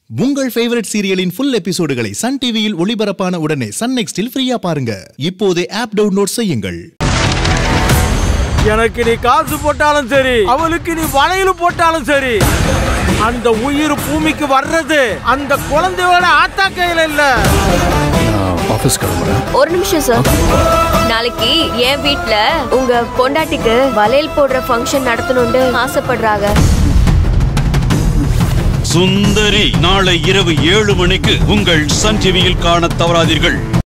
உங்கள் ஃபேவரட் சீரியலின் ஃபுல் எபிசோடுகளை சன் டிவியில் ஒளிபரப்பான உடனே சன் நெக்ஸ்டில் ஃப்ரீயா பாருங்க இப்போதே ஆப் டவுன்லோட் செய்யுங்கள் எனக்கு நீ காசு போட்டாலும் சரி அவளுக்கு நீ வளையல் போட்டாலும் சரி அந்த உயிர் பூமிக்கு வர்றது அந்த குழந்தையோட ஆத்தா கையில இல்ல ஆஃபீஸ் கிளம்புறேன் ஒரு நிமிஷம் சார் நாளைக்கு என் வீட்ல உங்க பொண்டாட்டிக்கு வளையல் போடுற ஃபங்க்ஷன் நடத்தணும்னு ஆசைப்படுறாங்க சுந்தரி நாளை இரவு ஏழு மணிக்கு உங்கள் சன் டிவியில் காண தவறாதீர்கள்